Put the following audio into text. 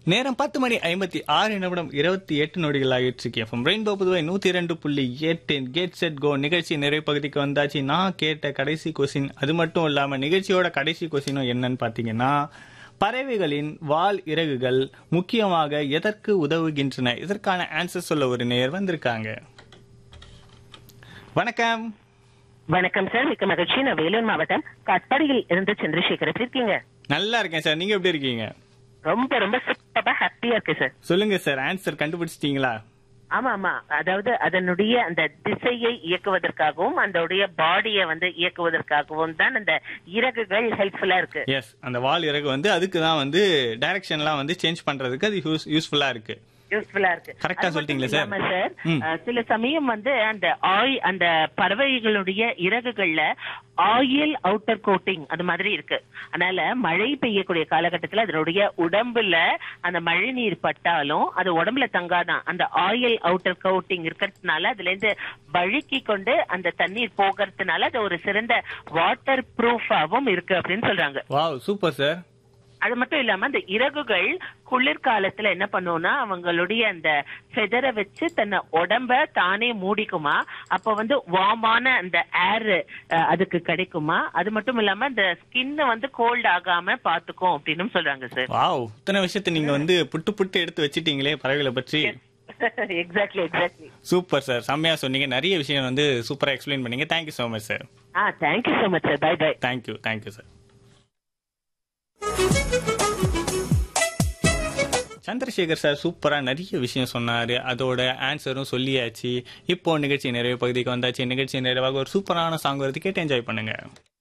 நேரம் பத்து மணி ஐம்பத்தி ஆறு நிமிடம் இருபத்தி எட்டு நொடிகள் ஆகிட்டு எஃப்எம் ரெயின்போ புதுவை நூத்தி ரெண்டு புள்ளி எட்டு கேட் செட் கோ நிகழ்ச்சி நிறைவு பகுதிக்கு வந்தாச்சு நான் கேட்ட கடைசி கொஸ்டின் அது மட்டும் இல்லாம நிகழ்ச்சியோட கடைசி கொஸ்டினும் என்னன்னு பாத்தீங்கன்னா பறவைகளின் வால் இறகுகள் முக்கியமாக எதற்கு உதவுகின்றன இதற்கான ஆன்சர் சொல்ல ஒரு நேர் வந்திருக்காங்க வணக்கம் வணக்கம் சார் மிக்க மகிழ்ச்சி நான் வேலூர் மாவட்டம் காட்பாடியில் இருந்து சந்திரசேகர் எப்படி இருக்கீங்க நல்லா இருக்கேன் சார் நீங்க எப்படி இருக்கீங்க ரொம்ப ரொம்ப சூப்பரா ஹாப்பியா இருக்கு சார் சொல்லுங்க சார் ஆன்சர் கண்டுபிடிச்சிட்டீங்களா ஆமா ஆமா அதாவது அதனுடைய அந்த திசையை இயக்குவதற்காகவும் அதனுடைய பாடியை வந்து இயக்குவதற்காகவும் தான் அந்த இறகுகள் ஹெல்ப்ஃபுல்லா இருக்கு எஸ் அந்த வால் இறகு வந்து அதுக்கு தான் வந்து டைரக்ஷன்லாம் வந்து சேஞ்ச் பண்றதுக்கு அது யூஸ் யூஸ்ஃபுல்லா இருக்கு யூஸ்ஃபுல்லா இருக்கு Correct ஆ அது மட்டும் சொல்லிட்டீங்களே சார். இல்லாம சார் ம். அஹ், சில சமயம் வந்து அந்த ஆய் அந்த பறவைகளுடைய இறகுகள்ல ஆயில் அவுட்டர் கோட்டிங் அது மாதிரி இருக்கு அதனால மழை பெய்யக்கூடிய காலகட்டத்துல அதனுடைய உடம்புல அந்த மழை நீர் பட்டாலும் அது உடம்புல தங்காதான் அந்த ஆயில் அவுட்டர் கோட்டிங் இருக்கிறதுனால அதுல இருந்து வழுக்கி கொண்டு அந்த தண்ணீர் போகிறதுனால அது ஒரு சிறந்த வாட்டர் ப்ரூஃபாவும் இருக்கு அப்படின்னு சொல்றாங்க வாவ் சூப்பர் சார் அது மட்டும் இல்லாம அந்த இறகுகள் குளிர்காலத்துல என்ன பண்ணும்னா அவங்களுடைய அந்த ஃபெதரை வச்சு தன்னை உடம்ப தானே மூடிக்குமா அப்ப வந்து வார்மான அந்த ஏர் அதுக்கு கிடைக்குமா அது மட்டும் இல்லாம அந்த ஸ்கின் வந்து கோல்ட் ஆகாம பாத்துக்கும் அப்படின்னு சொல்றாங்க சார் வாவ் இத்தனை விஷயத்தை நீங்க வந்து புட்டு புட்டு எடுத்து வச்சிட்டீங்களே பறவைகளை பற்றி எக்ஸாக்ட்லி எக்ஸாக்ட்லி சூப்பர் சார் செம்மையா சொன்னீங்க நிறைய விஷயம் வந்து சூப்பரா எக்ஸ்பிளைன் பண்ணீங்க தேங்க்யூ ஸோ மச் சார் ஆ thank you so much sir bye bye thank you thank you sir Chandrasekhar sir சூப்பரா நிறைய விஷயம் சொன்னாரு அதோட ஆன்சரும் சொல்லியாச்சு இப்போ நிகழ்ச்சி நிறைவு பகுதிக்கு வந்தாச்சு நிகழ்ச்சி நிறைவாக ஒரு சூப்பரான சாங் வருது கேட்டு என்ஜாய் பண்ணுங்க